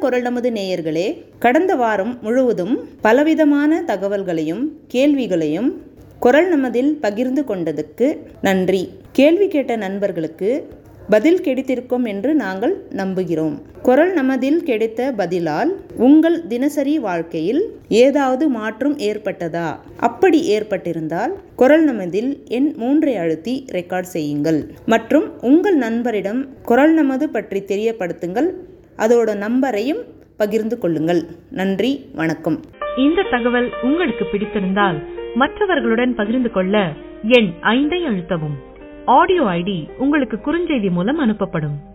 குரல் நமது நேயர்களே கடந்த வாரம் முழுவதும் பலவிதமான தகவல்களையும் கேள்விகளையும் குரல் நமதில் பகிர்ந்து கொண்டதுக்கு நன்றி கேள்வி கேட்ட நண்பர்களுக்கு பதில் கிடைத்திருக்கும் என்று நாங்கள் நம்புகிறோம் குரல் நமதில் கிடைத்த பதிலால் உங்கள் தினசரி வாழ்க்கையில் ஏதாவது மாற்றம் ஏற்பட்டதா அப்படி ஏற்பட்டிருந்தால் குரல் நமதில் எண் மூன்றை அழுத்தி ரெக்கார்ட் செய்யுங்கள் மற்றும் உங்கள் நண்பரிடம் குரல் நமது பற்றி தெரியப்படுத்துங்கள் அதோட நம்பரையும் பகிர்ந்து கொள்ளுங்கள் நன்றி வணக்கம் இந்த தகவல் உங்களுக்கு பிடித்திருந்தால் மற்றவர்களுடன் பகிர்ந்து கொள்ள எண் ஐந்தை அழுத்தவும் ஆடியோ ஐடி உங்களுக்கு குறுஞ்செய்தி மூலம் அனுப்பப்படும்